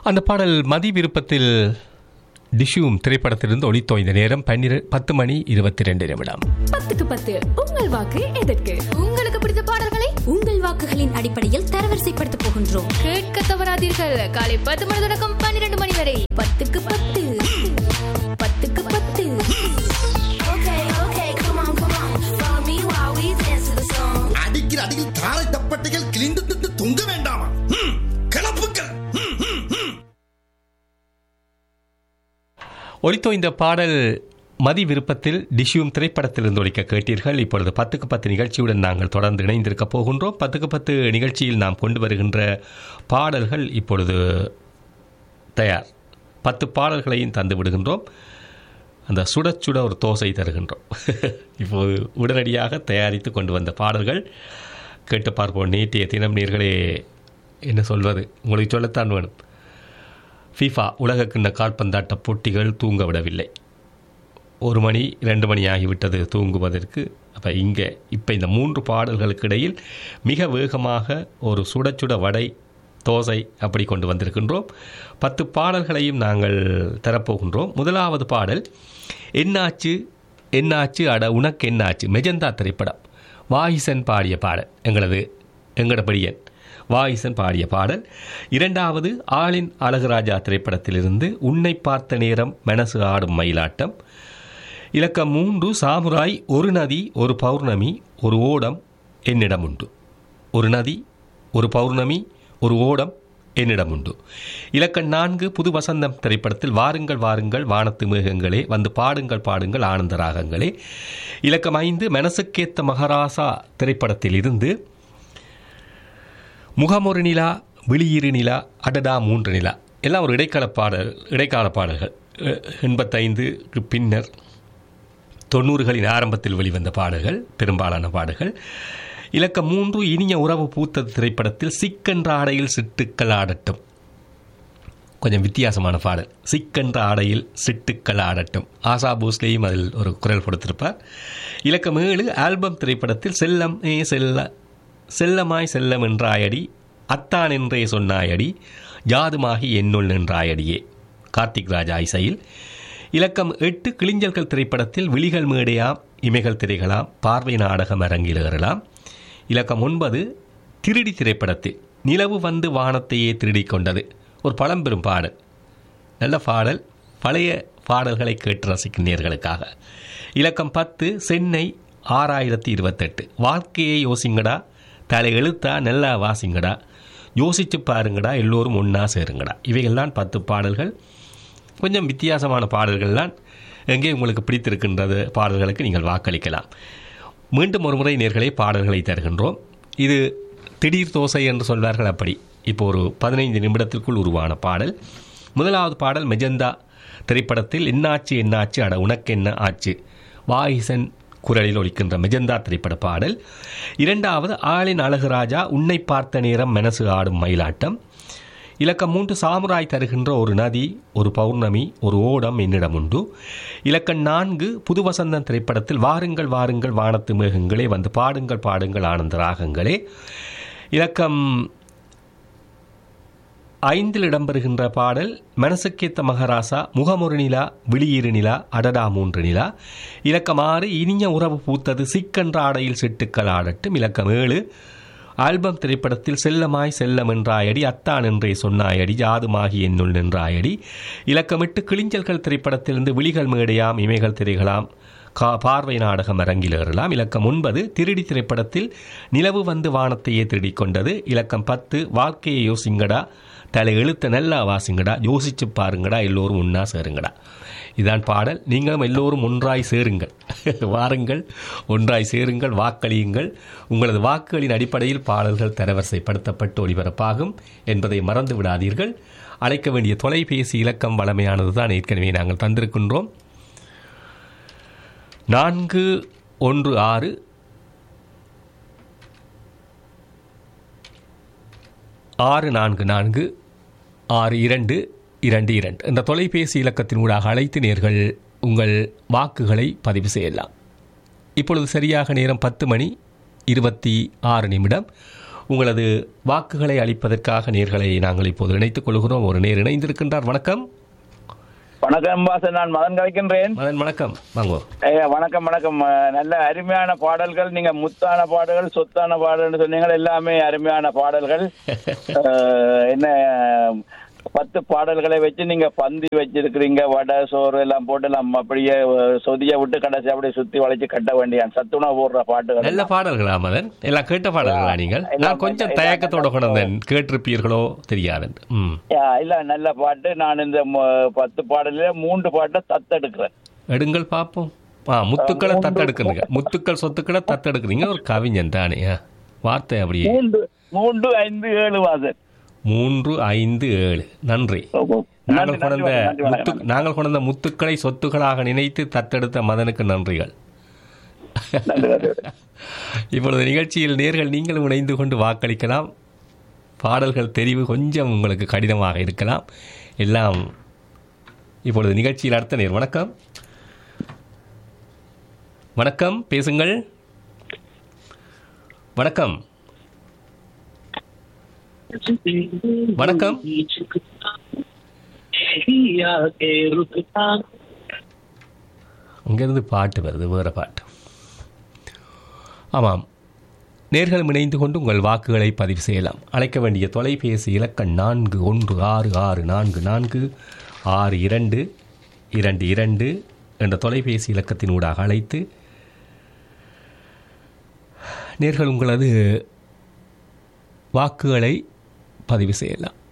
அந்த பாடல் மதி விருப்பத்தில் டிஷ்யூம் திரைப்படத்திலிருந்து ஒளித்தோய்ந்த நேரம் பன்னிர பத்து மணி இருபத்தி ரெண்டு நிமிடம் பத்துக்கு பத்து உங்கள் வாக்கு எதற்கு உங்களுக்கு பிடித்த பாடல்களை உங்கள் வாக்குகளின் அடிப்படையில் தரவரிசைப்படுத்த போகின்றோம் கேட்க தவறாதீர்கள் காலை பத்து மணி தொடக்கம் பன்னிரண்டு மணி வரை பத்துக்கு பத்து பத்துக்கு பத்து அடிக்கிற அடியில் தாரை தப்பட்டைகள் கிழிந்து திட்டு தொங்க வேண்டாமா ம், கிளப்புக்கள் ம், ம், ம். ஒளித்தோய்ந்த பாடல் மதி விருப்பத்தில் டிஷ்யூம் திரைப்படத்திலிருந்து ஒழிக்க கேட்டீர்கள் இப்பொழுது பத்துக்கு பத்து நிகழ்ச்சியுடன் நாங்கள் தொடர்ந்து இணைந்திருக்க போகின்றோம் பத்துக்கு பத்து நிகழ்ச்சியில் நாம் கொண்டு வருகின்ற பாடல்கள் இப்பொழுது தயார் பத்து பாடல்களையும் தந்து விடுகின்றோம் அந்த சுட சுட ஒரு தோசை தருகின்றோம் இப்போது உடனடியாக தயாரித்து கொண்டு வந்த பாடல்கள் கேட்டு பார்ப்போம் நேற்றைய தினம் நீர்களே என்ன சொல்வது உங்களுக்கு சொல்லத்தான் வேணும் ஃபீஃபா உலகக்கிண்ண கால்பந்தாட்ட போட்டிகள் தூங்க விடவில்லை ஒரு மணி ரெண்டு மணி ஆகிவிட்டது தூங்குவதற்கு அப்போ இங்கே இப்போ இந்த மூன்று பாடல்களுக்கு இடையில் மிக வேகமாக ஒரு சுட சுட வடை தோசை அப்படி கொண்டு வந்திருக்கின்றோம் பத்து பாடல்களையும் நாங்கள் தரப்போகின்றோம் முதலாவது பாடல் என்னாச்சு என்னாச்சு அட உனக்கு என்னாச்சு மெஜந்தா திரைப்படம் வாயிசன் பாடிய பாடல் எங்களது எங்கடபடியன் வாயிசன் பாடிய பாடல் இரண்டாவது ஆளின் அழகுராஜா திரைப்படத்திலிருந்து உன்னை பார்த்த நேரம் மனசு ஆடும் மயிலாட்டம் இலக்கம் மூன்று சாமுராய் ஒரு நதி ஒரு பௌர்ணமி ஒரு ஓடம் என்னிடம் உண்டு ஒரு நதி ஒரு பௌர்ணமி ஒரு ஓடம் என்னிடம் உண்டு இலக்கம் நான்கு புது வசந்தம் திரைப்படத்தில் வாருங்கள் வாருங்கள் வானத்து மேகங்களே வந்து பாடுங்கள் பாடுங்கள் ஆனந்த ராகங்களே இலக்கம் ஐந்து மனசுக்கேத்த மகாராசா திரைப்படத்தில் இருந்து முகமொரு நிலா விழியிரு நிலா அடடா மூன்று நிலா எல்லாம் ஒரு இடைக்கால பாடல் இடைக்கால பாடல்கள் எ- எண்பத்தைந்துக்கு பின்னர் தொண்ணூறுகளின் ஆரம்பத்தில் வெளிவந்த பாடல்கள் பெரும்பாலான பாடல்கள் இலக்கம் மூன்று இனிய உறவு பூத்தது திரைப்படத்தில் சிக்கென்ற ஆடையில் சிட்டுக்கள் ஆடட்டும் கொஞ்சம் வித்தியாசமான பாடல் சிக்கென்ற ஆடையில் சிட்டுக்கள் ஆடட்டும் ஆசா போஸ்லேயும் அதில் ஒரு குரல் கொடுத்திருப்பார் இலக்கம் ஏழு ஆல்பம் திரைப்படத்தில் செல்லம் ஏ செல்ல செல்லமாய் செல்லம் என்றாயடி அத்தான் என்றே சொன்னாயடி ஜாதுமாகி என்னுள் நின்றாயடியே கார்த்திக் ராஜா இசையில் இலக்கம் எட்டு கிளிஞ்சல்கள் திரைப்படத்தில் விழிகள் மேடையாம் இமைகள் திரைகளாம் பார்வை நாடகம் அரங்கிலேறலாம் இலக்கம் ஒன்பது திருடி திரைப்படத்தில் நிலவு வந்து வானத்தையே திருடிக் கொண்டது ஒரு பழம்பெரும் பாடல் நல்ல பாடல் பழைய பாடல்களை கேட்டு ரசிக்கும் நேர்களுக்காக இலக்கம் பத்து சென்னை ஆறாயிரத்தி இருபத்தெட்டு வாழ்க்கையை யோசிங்கடா தலை எழுத்தா நல்லா வாசிங்கடா யோசிச்சு பாருங்கடா எல்லோரும் ஒன்றா சேருங்கடா இவைகள்தான் பத்து பாடல்கள் கொஞ்சம் வித்தியாசமான பாடல்கள்லாம் எங்கே உங்களுக்கு பிடித்திருக்கின்றது பாடல்களுக்கு நீங்கள் வாக்களிக்கலாம் மீண்டும் ஒரு முறை நேர்களை பாடல்களை தருகின்றோம் இது திடீர் தோசை என்று சொல்வார்கள் அப்படி இப்போ ஒரு பதினைந்து நிமிடத்திற்குள் உருவான பாடல் முதலாவது பாடல் மெஜந்தா திரைப்படத்தில் என்னாச்சு என்னாச்சு அட உனக்கு என்ன ஆச்சு வாயிசன் குரலில் ஒலிக்கின்ற மெஜந்தா திரைப்பட பாடல் இரண்டாவது ஆளின் அழகுராஜா உன்னை பார்த்த நேரம் மனசு ஆடும் மயிலாட்டம் இலக்கம் மூன்று சாமுராய் தருகின்ற ஒரு நதி ஒரு பௌர்ணமி ஒரு ஓடம் என்னிடம் உண்டு இலக்கம் நான்கு புது வசந்தம் திரைப்படத்தில் வாருங்கள் வாருங்கள் வானத்து மேகங்களே வந்து பாடுங்கள் பாடுங்கள் ஆனந்த ராகங்களே இலக்கம் ஐந்தில் இடம்பெறுகின்ற பாடல் மனசுக்கேத்த மகராசா முகமொரு நிலா விழியிரு நிலா அடடா மூன்று நிலா இலக்கம் ஆறு இனிய உறவு பூத்தது சிக்கென்ற ஆடையில் சிட்டுக்கள் ஆடட்டும் இலக்கம் ஏழு ஆல்பம் திரைப்படத்தில் செல்லமாய் செல்லம் என்றாயடி அத்தான் என்றே சொன்னாயடி ஜாதுமாகி என்னுள் நின்றாயடி இலக்கமிட்டு கிளிஞ்சல்கள் திரைப்படத்திலிருந்து விழிகள் மேடையாம் இமைகள் திரைகளாம் கா பார்வை நாடகம் அரங்கிலேறலாம் இலக்கம் ஒன்பது திருடி திரைப்படத்தில் நிலவு வந்து வானத்தையே திருடிக் கொண்டது இலக்கம் பத்து வாழ்க்கையை யோசிங்கடா தலை எழுத்த நல்லா வாசிங்கடா யோசிச்சு பாருங்கடா எல்லோரும் ஒன்றா சேருங்கடா இதான் பாடல் நீங்களும் எல்லோரும் ஒன்றாய் சேருங்கள் வாருங்கள் ஒன்றாய் சேருங்கள் வாக்களியுங்கள் உங்களது வாக்குகளின் அடிப்படையில் பாடல்கள் தரவரிசைப்படுத்தப்பட்டு ஒளிபரப்பாகும் என்பதை மறந்து விடாதீர்கள் அழைக்க வேண்டிய தொலைபேசி இலக்கம் வளமையானது தான் ஏற்கனவே நாங்கள் தந்திருக்கின்றோம் நான்கு ஒன்று ஆறு ஆறு நான்கு நான்கு ஆறு இரண்டு இரண்டு இரண்டு இந்த தொலைபேசி இலக்கத்தின் ஊடாக அழைத்து நேர்கள் உங்கள் வாக்குகளை பதிவு செய்யலாம் இப்பொழுது சரியாக நேரம் பத்து மணி இருபத்தி ஆறு நிமிடம் உங்களது வாக்குகளை அளிப்பதற்காக நேர்களை நாங்கள் இப்போது இணைத்துக் கொள்கிறோம் ஒரு நேர் இணைந்திருக்கின்றார் வணக்கம் வணக்கம் பாசன் நான் மதன் கலைக்கின்றேன் மதன் வணக்கம் வாங்கோ ஐயா, வணக்கம் வணக்கம் அஹ், நல்ல அருமையான பாடல்கள் நீங்க முத்தான பாடல்கள் சொத்தான பாடல்கள் சொன்னீங்க எல்லாமே அருமையான பாடல்கள் அஹ், என்ன பத்து பாடல்களை வச்சு நீங்க பந்தி வச்சிருக்கிறீங்க வடை சோறு எல்லாம் போட்டு நம்ம அப்படியே அஹ், சொதிய விட்டு கடைசி அப்படியே சுத்தி வளைச்சு கட்ட வேண்டியான் சத்துணவு போடுற பாட்டுகள் நல்ல பாடல்களா மதன் எல்லாம் கேட்ட பாடல்களா நீங்கள் நான் கொஞ்சம் தயக்கத்தோட கொண்டேன் கேட்டிருப்பீர்களோ தெரியாது ம் யா, இல்ல நல்ல பாட்டு நான் இந்த ம- பத்து பாடல மூன்று பாட்டை தத்தெடுக்கிறேன் எடுங்கள் பார்ப்போம் ஆ முத்துக்களை தத்தெடுக்கிறீங்க முத்துக்கள் சொத்துக்களை தத்தெடுக்கிறீங்க ஒரு கவிஞன் தானே ஆ. வார்த்தை அப்படியே மூன்று மூன்று ஐந்து ஏழு வாசன் மூன்று ஐந்து ஏழு நன்றி நாங்கள் நன்றி, நன்றி, கொண்ட நன்றி, முத்து வணக்கம். நாங்கள் கொண்ட முத்துக்களை சொத்துக்களாக நினைத்து தத்தெடுத்த மதனுக்கு நன்றிகள் நன்றி, நன்றி. இப்பொழுது நிகழ்ச்சியில் நேர்கள் நீங்களும் இணைந்து கொண்டு வாக்களிக்கலாம் பாடல்கள் தெரிவு கொஞ்சம் உங்களுக்கு கடினமாக இருக்கலாம் எல்லாம் இப்பொழுது நிகழ்ச்சியில் அடுத்த நேர் வணக்கம் வணக்கம் பேசுங்கள் வணக்கம் வணக்கம் அங்கிருந்து பாட்டு வருது வேற பாட்டு ஆமாம் நேர்களும் இணைந்து கொண்டு உங்கள் வாக்குகளை பதிவு செய்யலாம் அழைக்க வேண்டிய தொலைபேசி இலக்கம் நான்கு ஒன்று ஆறு ஆறு நான்கு நான்கு ஆறு இரண்டு இரண்டு இரண்டு என்ற தொலைபேசி இலக்கத்தின் ஊடாக அழைத்து நேர்கள் உங்களது வாக்குகளை பதிவு செய்யலாம்